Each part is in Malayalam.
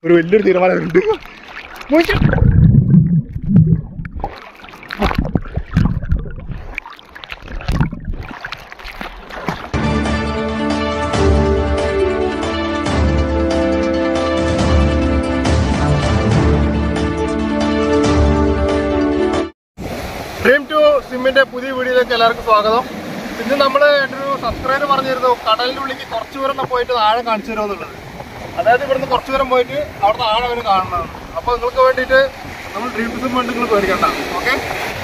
ഒരു വലിയൊരു തീരുമാനം ഉണ്ട് ഡ്രീം ടു സിമ്മിന്റെ പുതിയ വീഡിയോയിലേക്ക് എല്ലാവർക്കും സ്വാഗതം ഇന്ന് നമ്മൾ എൻ്റെ ഒരു സബ്സ്ക്രൈബർ പറഞ്ഞിരുന്നു കടലിൻ്റെ ഉള്ളിലേക്ക് കുറച്ച് ദൂരം ഒന്ന് പോയിട്ട് ആഴം കാണിച്ചു തരുമെന്നുള്ളത് അതായത് ഇവിടുന്ന് കുറച്ച് ദൂരം പോയിട്ട് അവിടുത്തെ ആഴം അവന് കാണണം അപ്പോൾ നിങ്ങൾക്ക് വേണ്ടിയിട്ട് നമ്മൾ ഡ്രീം ടു സിം വേണ്ടി നിങ്ങൾ പേടിക്കണ്ട ഓക്കെ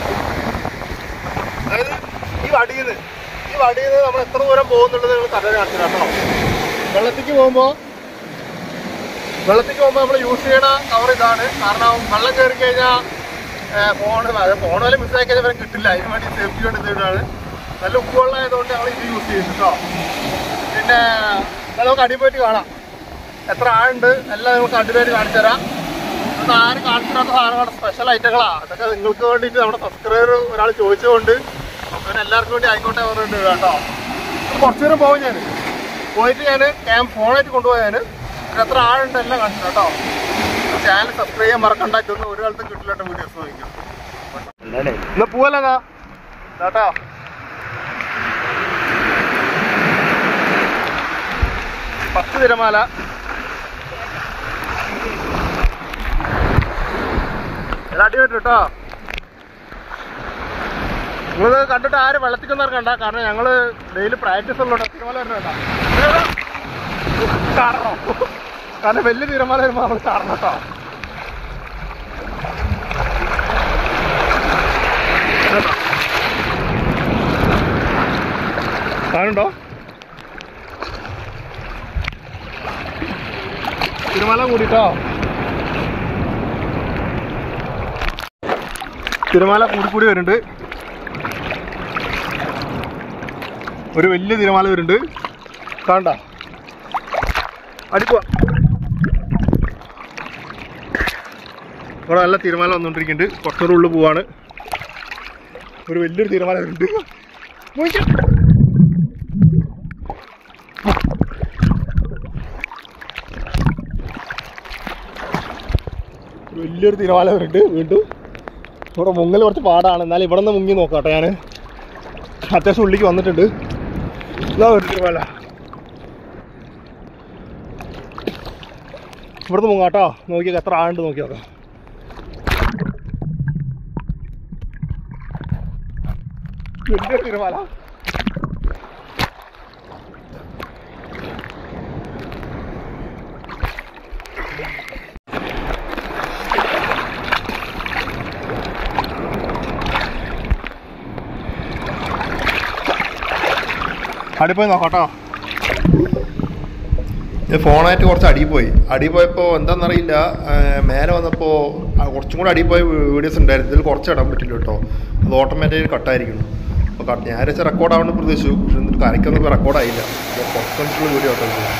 അതായത് ഈ വടിയിൽ നിന്ന് ഈ വടിയിൽ നിന്ന് നമ്മൾ എത്ര ദൂരം പോകുന്നുള്ളത് നിങ്ങൾ കടലിൽ കാണിച്ചു തരാം കേട്ടോ വെള്ളത്തേക്ക് പോകുമ്പോൾ വെള്ളത്തേക്ക് പോകുമ്പോൾ നമ്മൾ യൂസ് ചെയ്യണ കവർ ഇതാണ് കാരണം വെള്ളം കയറി കഴിഞ്ഞാൽ ഫോൺ അത് ഫോൺ വല്ല മിസ്സായി കഴിഞ്ഞാൽ ഇവരെ കിട്ടില്ല അതിന് വേണ്ടി സേഫ്റ്റി വേണ്ടി ഇതാണ് നല്ല ഉപ്പുവെള്ളം ആയതുകൊണ്ട് നമ്മൾ ഇത് യൂസ് ചെയ്യുന്നു കേട്ടോ പിന്നെ ഇത് നമുക്ക് അടി പോയിട്ട് കാണാം എത്ര ആളുണ്ട് എല്ലാം നമുക്ക് അടിപൊളി കാണിച്ചു തരാം ഇതൊന്നും ആരും കാണിച്ചു തരാത്ത സാധനങ്ങളാണ് സ്പെഷ്യൽ ഐറ്റങ്ങളാണ് അതൊക്കെ നിങ്ങൾക്ക് വേണ്ടിയിട്ട് നമ്മുടെ സബ്സ്ക്രൈബർ ഒരാൾ ചോദിച്ചുകൊണ്ട് അങ്ങനെ എല്ലാവർക്കും വേണ്ടി ആയിക്കോട്ടെ പറഞ്ഞിട്ടുണ്ട് കേട്ടോ അപ്പോൾ കുറച്ച് നേരം പോകും ഞാൻ പോയിട്ട് ഞാൻ ക്യാം ഫോണായിട്ട് കൊണ്ടുപോയി ഞാൻ എത്ര ആളുണ്ട് എല്ലാം കാണിച്ചു കേട്ടോ ചാനൽ സബ്സ്ക്രൈബ് ചെയ്യാൻ മറക്കണ്ട ഇതൊന്നും ഒരു കാലത്തും കിട്ടില്ല കേട്ടോ വീഡിയോസ് നോക്കിക്കാം ഇന്ന് പോവല്ലെന്നാ കേട്ടോ പത്ത് തിരമാല എല്ലാം അടിപൊളി കേട്ടോ നിങ്ങളിത് കണ്ടിട്ട് ആരും വെള്ളത്തിക്കൊന്നും ഇറങ്ങണ്ട കാരണം ഞങ്ങള് ഡെയിലി പ്രാക്ടീസ് ഉള്ളൂ തിരമാല വരുന്ന കേട്ടോ കാരണം കാരണം വലിയ തിരമാല വരുമ്പോൾ നമ്മൾ കാരണം കേട്ടോ കേട്ടോ? കാണുണ്ടോ തിരുമല കൂടിട്ടോ തിരുമല കൂടി കൂടി വരുന്നുണ്ട് ഒരു വലിയ തിരമാല വരുന്നുണ്ട് കാണണ്ട അടിക്കുക ഇവിടെ നല്ല തിരമാല വന്നുകൊണ്ടിരിക്കുന്നുണ്ട് കുറച്ചുകൂടെ ഉള്ളിൽ പോവാണ് ഒരു വലിയൊരു തിരമാല വരുന്നുണ്ട് നോക്കിക്കോ. ഒരു വലിയൊരു തിരമാല വരുന്നുണ്ട് വീണ്ടും ഇവിടെ മുങ്ങൽ കുറച്ച് പാടാണ് എന്നാൽ ഇവിടെ നിന്ന് മുങ്ങി നോക്കാം കേട്ടോ ഞാൻ അത്യാവശ്യം ഉള്ളിലേക്ക് വന്നിട്ടുണ്ട് ഇതാ ഒരു തിരമാല ഇവിടുന്ന് മുങ്ങാട്ടോ നോക്കിയാൽ എത്ര ആണ്ട് നോക്കി നോക്കാം വലിയ തിരമാല അടിപ്പോയി നോക്കാട്ടോ ഫോണായിട്ട് കുറച്ച് അടി പോയി അടി പോയപ്പോൾ എന്താണെന്നറിയില്ല ആ, മേലെ വന്നപ്പോൾ കുറച്ചും കൂടെ അടി പോയ വീഡിയോസ് ഉണ്ടായിരുന്നു ഇതിൽ കുറച്ച് ഇടാൻ പറ്റില്ല കേട്ടോ അത് ഓട്ടോമാറ്റിക് കട്ടായിരിക്കണം അപ്പോൾ കട്ട് ഞാൻ വെച്ചാൽ റെക്കോർഡ് ആവുന്ന പ്രതീക്ഷിച്ചു പക്ഷെ എന്നിട്ട് കരയ്ക്കൊന്നും റെക്കോർഡ് ആയില്ല അപ്പോൾ കുറച്ച് മിനിറ്റുള്ള വീഡിയോ കേട്ടോ ഇത്.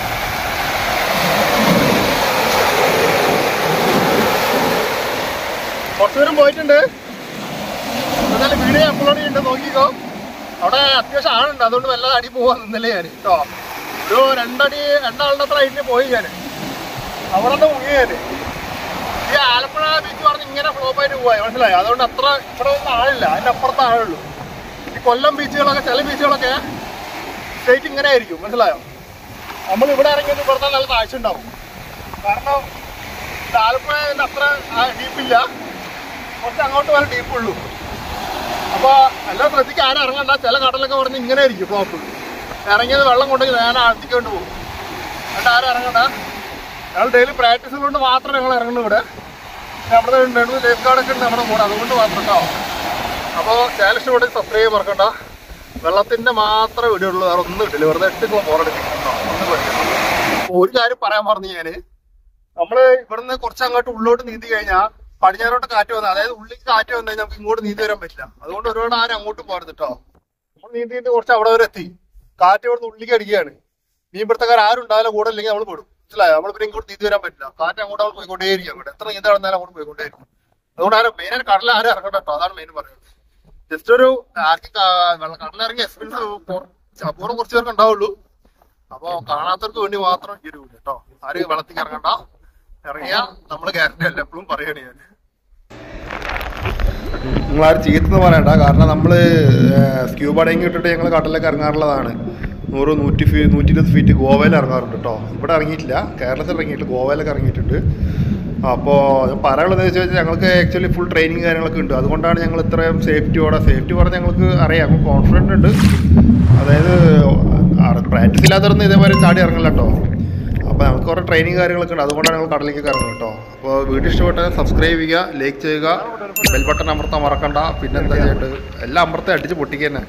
കുറച്ച് ദൂരം പോയിട്ടുണ്ട് എന്നാലും വീഡിയോ അപ്ലോഡ് ചെയ്യുന്നുണ്ട് നോക്കിക്കോ അവിടെ അത്യാവശ്യം ആളുണ്ട് അതുകൊണ്ട് വല്ലാതെ അടി പോവാൻ നിന്നല്ലേ ഞാൻ കേട്ടോ ഒരു രണ്ടടി രണ്ടാളുടെ അത്ര ഹൈറ്റിൽ പോയി ഞാൻ അവിടെ നിന്ന് മുങ്ങി ഞാൻ ഈ ആലപ്പുഴ ബീച്ച് പറഞ്ഞ് ഇങ്ങനെ ഫ്ലോപ്പ് ആയിട്ട് പോയി മനസ്സിലായി അതുകൊണ്ട് അത്ര ഇവിടെ ഒന്നും ആളില്ല അതിന്റെ അപ്പുറത്ത് ആളുള്ളൂ ഈ കൊല്ലം ബീച്ചുകളൊക്കെ ചില ബീച്ചുകളൊക്കെ സ്റ്റേറ്റ് ഇങ്ങനെ ആയിരിക്കും മനസ്സിലായോ നമ്മൾ ഇവിടെ ഇറങ്ങിയത് ഇവിടുത്തെ നല്ല താഴ്ച ഉണ്ടാവും കാരണം ഇത് ആലപ്പുഴ അത്ര ഡീപ്പില്ല കുറച്ച് അങ്ങോട്ട് വരെ ഡീപ്പുള്ളൂ അപ്പോൾ എല്ലാം ശ്രദ്ധിക്കുക ആരും ഇറങ്ങണ്ട ചില കടലൊക്കെ പറഞ്ഞ് ഇങ്ങനെ ആയിരിക്കും ഫ്ലോപ്പ് ഇറങ്ങിയത് വെള്ളം കൊണ്ടെങ്കിൽ നേരെ ആഴ്ത്തിക്ക് കൊണ്ട് പോകും എന്നിട്ട് ആരും ഇറങ്ങണ്ട ഞങ്ങൾ ഡെയിലി പ്രാക്ടീസ് കൊണ്ട് മാത്രം ഞങ്ങൾ ഇറങ്ങുന്നു ഇവിടെ നമ്മുടെ ഉണ്ട് ലൈഫ് ഗാർഡൊക്കെ ഉണ്ട് നമ്മുടെ കൂടെ അതുകൊണ്ട് മാത്രം കേട്ടോ അപ്പോൾ ചാനൽ ഇഷ്ടപ്പെട്ട് സബ്സ്ക്രൈബ് മറക്കണ്ട വെള്ളത്തിൻ്റെ മാത്രമേ വീഡിയോ ഉള്ളൂ വേറെ ഒന്നും ഇട്ടില്ല വെറുതെ എട്ട് ബോറടിക്കും കേട്ടോ ഒന്നും പേടിക്കണ്ട. ഒരു കാര്യം പറയാൻ പറഞ്ഞു ഞാൻ നമ്മള് ഇവിടുന്ന് കുറച്ച് അങ്ങോട്ട് ഉള്ളോട്ട് നീന്തി കഴിഞ്ഞാൽ പടിഞ്ഞാറോട്ട് കാറ്റ് വന്നാൽ അതായത് ഉള്ളിലേക്ക് കാറ്റ് വന്നു കഴിഞ്ഞാൽ നമുക്ക് ഇങ്ങോട്ട് നീന്തി വരാൻ പറ്റില്ല അതുകൊണ്ട് ഒരുപാട് ആരും അങ്ങോട്ട് പോകരുത് കേട്ടോ നമ്മൾ നീന്തിയിട്ട് കുറച്ച് അവിടെ വരെ എത്തി കാറ്റ് ഇവിടുന്ന് ഉള്ളിലേക്ക് അടിക്കുകയാണ് മീൻപിടുത്തക്കാർ ആരും ഉണ്ടാവില്ല കൂടെ ഇല്ലെങ്കിൽ നമ്മൾ പെടും മനസ്സിലായോ നമ്മൾ പിന്നെ ഇങ്ങോട്ട് നീന്തി വരാൻ പറ്റില്ല കാറ്റ് അങ്ങോട്ട് നമ്മൾ പോയിക്കൊണ്ടേയിരിക്കും അങ്ങോട്ട് എത്ര നീന്താ വന്നാലും അങ്ങോട്ട് പോയിക്കൊണ്ടേയിരിക്കും അതുകൊണ്ട് ആരും മെയിനായിട്ട് കടലിൽ ആരും ഇറങ്ങണ്ട കേട്ടോ അതാണ് മെയിൻ പറയുന്നത് ജസ്റ്റ് ഒരു ആർക്ക് കടലിറങ്ങിയ എക്സ്പീരിയൻസ് അപൂർവം കുറച്ച് പേർക്ക് ഉണ്ടാവുള്ളൂ അപ്പൊ കാണാത്തവർക്ക് വേണ്ടി മാത്രം ഈ ഒരു വീഡിയോ കേട്ടോ ആരും വെള്ളത്തിൽ ഇറങ്ങണ്ട ഇറങ്ങിയാ നമ്മള് ഗ്യാരണ്ടി അല്ല എപ്പോഴും പറയണേ ഞാൻ നിങ്ങളാരും ചീത്തെന്ന് പറയണ്ട കാരണം നമ്മൾ സ്ക്യൂബ ഡൈങ് ഇട്ടിട്ട് ഞങ്ങൾ കടലിലേക്ക് ഇറങ്ങാറുള്ളതാണ് നൂറ് നൂറ്റി ഫീ നൂറ്റി ഇരുപത് ഫീറ്റ് ഗോവയിൽ ഇറങ്ങാറുണ്ട് കേട്ടോ ഇവിടെ ഇറങ്ങിയിട്ടില്ല കേരളത്തിൽ ഇറങ്ങിയിട്ടില്ല ഗോവയിലൊക്കെ ഇറങ്ങിയിട്ടുണ്ട് അപ്പോൾ പറയാനുള്ളത് വെച്ച് കഴിഞ്ഞാൽ ഞങ്ങൾക്ക് ആക്ച്വലി ഫുൾ ട്രെയിനിങ് കാര്യങ്ങളൊക്കെ ഉണ്ട് അതുകൊണ്ടാണ് ഞങ്ങൾ ഇത്രയും സേഫ്റ്റിയോടെ സേഫ്റ്റി പറഞ്ഞാൽ ഞങ്ങൾക്ക് അറിയാം നമുക്ക് കോൺഫിഡൻ്റ് ഉണ്ട് അതായത് പ്രാക്ടീസ് ഇല്ലാത്തവരൊന്നും ഇതേപോലെ ചാടി ഇറങ്ങില്ല കേട്ടോ അപ്പോൾ നമുക്ക് കുറേ ട്രെയിനിങ് കാര്യങ്ങളൊക്കെ ഉണ്ട് അതുകൊണ്ടാണ് ഞങ്ങൾ കടലിലേക്ക് ഇറങ്ങുന്നത് കേട്ടോ അപ്പോൾ വീഡിയോ ഇഷ്ടപ്പെട്ടാൽ സബ്സ്ക്രൈബ് ചെയ്യുക ലൈക്ക് ചെയ്യുക ബെൽ ബട്ടൺ അമർത്താൻ മറക്കണ്ട പിന്നെന്താ ചെയ്യേണ്ടത് എല്ലാം അമർത്തി അടിച്ച് പൊട്ടിക്കുക തന്നെ